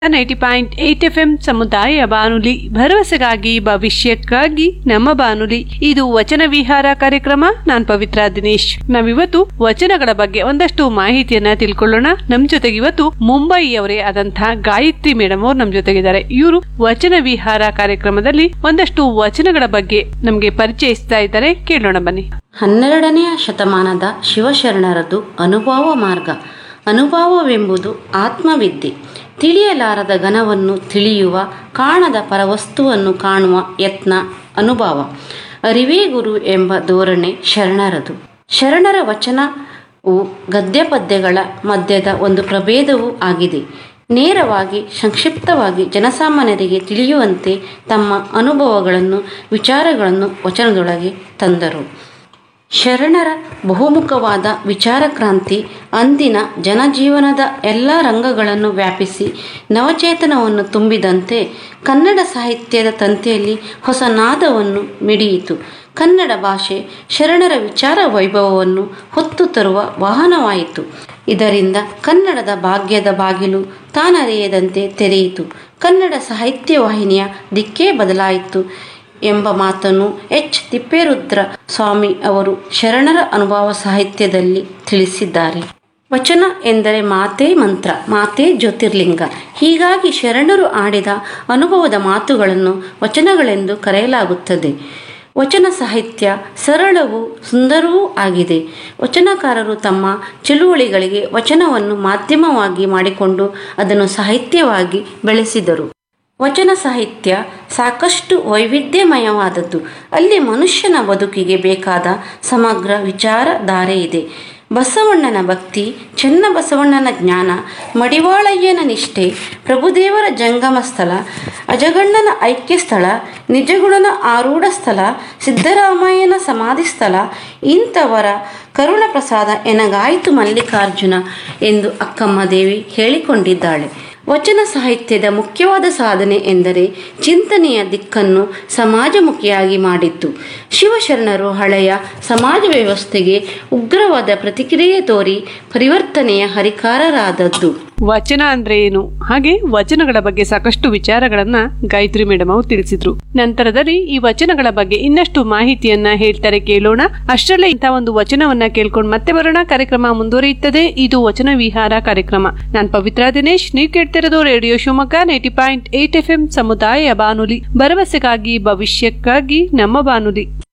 ninety point eight F M ಸಮುದಾಯ ಬಾನುಲಿ ಭರವಸೆಗಾಗಿ ಭವಿಷ್ಯಕ್ಕಾಗಿ ನಮ್ಮ ಬಾನುಲಿ ಇದು ವಚನ ವಿಹಾರ ಕಾರ್ಯಕ್ರಮ ನಾನ್ ಪವಿತ್ರ ದಿನೇಶ್ ನಾವಿವತ್ತು ವಚನಗಳ ಬಗ್ಗೆ ಒಂದಷ್ಟು ಮಾಹಿತಿಯನ್ನ ತಿಳ್ಕೊಳ್ಳೋಣ ನಮ್ ಜೊತೆಗೆ ಇವತ್ತು ಮುಂಬೈಯವರೇ ಆದಂತಹ ಗಾಯತ್ರಿ ಮೇಡಮ್ ಅವರು ನಮ್ ಜೊತೆಗಿದ್ದಾರೆ ಇವರು ವಚನ ವಿಹಾರ ಕಾರ್ಯಕ್ರಮದಲ್ಲಿ ಒಂದಷ್ಟು ವಚನಗಳ ಬಗ್ಗೆ ನಮ್ಗೆ ಪರಿಚಯಿಸ್ತಾ ಇದ್ದಾರೆ ಕೇಳೋಣ ಬನ್ನಿ ಹನ್ನೆರಡನೆಯ ಶತಮಾನದ ಶಿವಶರಣರದು ಅನುಭವ ಮಾರ್ಗ ಅನುಭವವೆಂಬುದು ಆತ್ಮವಿದ್ಯೆ ತಿಳಿಯಲಾರದ ಘನವನ್ನು ತಿಳಿಯುವ ಕಾಣದ ಪರವಸ್ತುವನ್ನು ಕಾಣುವ ಯತ್ನ ಅನುಭವ ಅರಿವೇ ಗುರು ಎಂಬ ಧೋರಣೆ ಶರಣರದು ಶರಣರ ವಚನವು ಗದ್ಯ ಪದ್ಯಗಳ ಮಧ್ಯದ ಒಂದು ಪ್ರಭೇದವೂ ಆಗಿದೆ ನೇರವಾಗಿ ಸಂಕ್ಷಿಪ್ತವಾಗಿ ಜನಸಾಮಾನ್ಯರಿಗೆ ತಿಳಿಯುವಂತೆ ತಮ್ಮ ಅನುಭವಗಳನ್ನು ವಿಚಾರಗಳನ್ನು ವಚನದೊಳಗೆ ತಂದರು ಶರಣರ ಬಹುಮುಖವಾದ ವಿಚಾರ ಕ್ರಾಂತಿ ಅಂದಿನ ಜನಜೀವನದ ಎಲ್ಲ ರಂಗಗಳನ್ನು ವ್ಯಾಪಿಸಿ ನವಚೇತನವನ್ನು ತುಂಬಿದಂತೆ ಕನ್ನಡ ಸಾಹಿತ್ಯದ ತಂತಿಯಲ್ಲಿ ಹೊಸ ನಾದವನ್ನು ಮಿಡಿಯಿತು ಕನ್ನಡ ಭಾಷೆ ಶರಣರ ವಿಚಾರ ವೈಭವವನ್ನು ಹೊತ್ತು ತರುವ ವಾಹನವಾಯಿತು ಇದರಿಂದ ಕನ್ನಡದ ಭಾಗ್ಯದ ಬಾಗಿಲು ತಾನರಿಯದಂತೆ ತೆರೆಯಿತು ಕನ್ನಡ ಸಾಹಿತ್ಯ ವಾಹಿನಿಯ ದಿಕ್ಕೇ ಬದಲಾಯಿತು ಎಂಬ ಮಾತನ್ನು ಎಚ್ ತಿಪ್ಪೇರುದ್ರ ಸ್ವಾಮಿ ಅವರು ಶರಣರ ಅನುಭವ ಸಾಹಿತ್ಯದಲ್ಲಿ ತಿಳಿಸಿದ್ದಾರೆ ವಚನ ಎಂದರೆ ಮಾತೇ ಮಂತ್ರ ಮಾತೇ ಜ್ಯೋತಿರ್ಲಿಂಗ ಹೀಗಾಗಿ ಶರಣರು ಆಡಿದ ಅನುಭವದ ಮಾತುಗಳನ್ನು ವಚನಗಳೆಂದು ಕರೆಯಲಾಗುತ್ತದೆ ವಚನ ಸಾಹಿತ್ಯ ಸರಳವೂ ಸುಂದರವೂ ಆಗಿದೆ ವಚನಕಾರರು ತಮ್ಮ ಚಳುವಳಿಗಳಿಗೆ ವಚನವನ್ನು ಮಾಧ್ಯಮವಾಗಿ ಮಾಡಿಕೊಂಡು ಅದನ್ನು ಸಾಹಿತ್ಯವಾಗಿ ಬೆಳೆಸಿದರು ವಚನ ಸಾಹಿತ್ಯ ಸಾಕಷ್ಟು ವೈವಿಧ್ಯಮಯವಾದದ್ದು ಅಲ್ಲಿ ಮನುಷ್ಯನ ಬದುಕಿಗೆ ಬೇಕಾದ ಸಮಗ್ರ ವಿಚಾರಧಾರೆ ಇದೆ ಬಸವಣ್ಣನ ಭಕ್ತಿ ಚೆನ್ನಬಸವಣ್ಣನ ಜ್ಞಾನ ಮಡಿವಾಳಯ್ಯನ ನಿಷ್ಠೆ ಪ್ರಭುದೇವರ ಜಂಗಮ ಸ್ಥಳ ಅಜಗಣ್ಣನ ಐಕ್ಯ ಸ್ಥಳ ನಿಜಗುಣನ ಆರೂಢ ಸ್ಥಳ ಸಿದ್ದರಾಮಯ್ಯನ ಸಮಾಧಿ ಸ್ಥಳ ಇಂಥವರ ಕರುಣ ಪ್ರಸಾದ ಎನಗಾಯಿತು ಮಲ್ಲಿಕಾರ್ಜುನ ಎಂದು ಅಕ್ಕಮ್ಮ ದೇವಿ ಹೇಳಿಕೊಂಡಿದ್ದಾಳೆ ವಚನ ಸಾಹಿತ್ಯದ ಮುಖ್ಯವಾದ ಸಾಧನೆ ಎಂದರೆ ಚಿಂತನೆಯ ದಿಕ್ಕನ್ನು ಸಮಾಜಮುಖಿಯಾಗಿ ಮಾಡಿತ್ತು ಶಿವಶರಣರು ಹಳೆಯ ಸಮಾಜ ವ್ಯವಸ್ಥೆಗೆ ಉಗ್ರವಾದ ಪ್ರತಿಕ್ರಿಯೆ ತೋರಿ ಪರಿವರ್ತನೆಯ ಹರಿಕಾರರಾದದ್ದು ವಚನ ಅಂದ್ರೆ ಏನು ಹಾಗೆ ವಚನಗಳ ಬಗ್ಗೆ ಸಾಕಷ್ಟು ವಿಚಾರಗಳನ್ನ ಗಾಯತ್ರಿ ಮೇಡಮ್ ಅವರು ತಿಳಿಸಿದ್ರು ನಂತರದಲ್ಲಿ ಈ ವಚನಗಳ ಬಗ್ಗೆ ಇನ್ನಷ್ಟು ಮಾಹಿತಿಯನ್ನ ಹೇಳ್ತಾರೆ ಕೇಳೋಣ ಅಷ್ಟರಲ್ಲೇ ಇಂಥ ಒಂದು ವಚನವನ್ನ ಕೇಳ್ಕೊಂಡು ಮತ್ತೆ ಬರೋಣ ಕಾರ್ಯಕ್ರಮ ಮುಂದುವರಿಯುತ್ತದೆ ಇದು ವಚನ ವಿಹಾರ ಕಾರ್ಯಕ್ರಮ ನಾನ್ ಪವಿತ್ರ ದಿನೇಶ್ ನೀವು ಕೇಳ್ತಿರೋದು radio Shivamogga ninety point eight F M ಸಮುದಾಯ ಬಾನುಲಿ ಭರವಸೆಗಾಗಿ ಭವಿಷ್ಯಕ್ಕಾಗಿ ನಮ್ಮ ಬಾನುಲಿ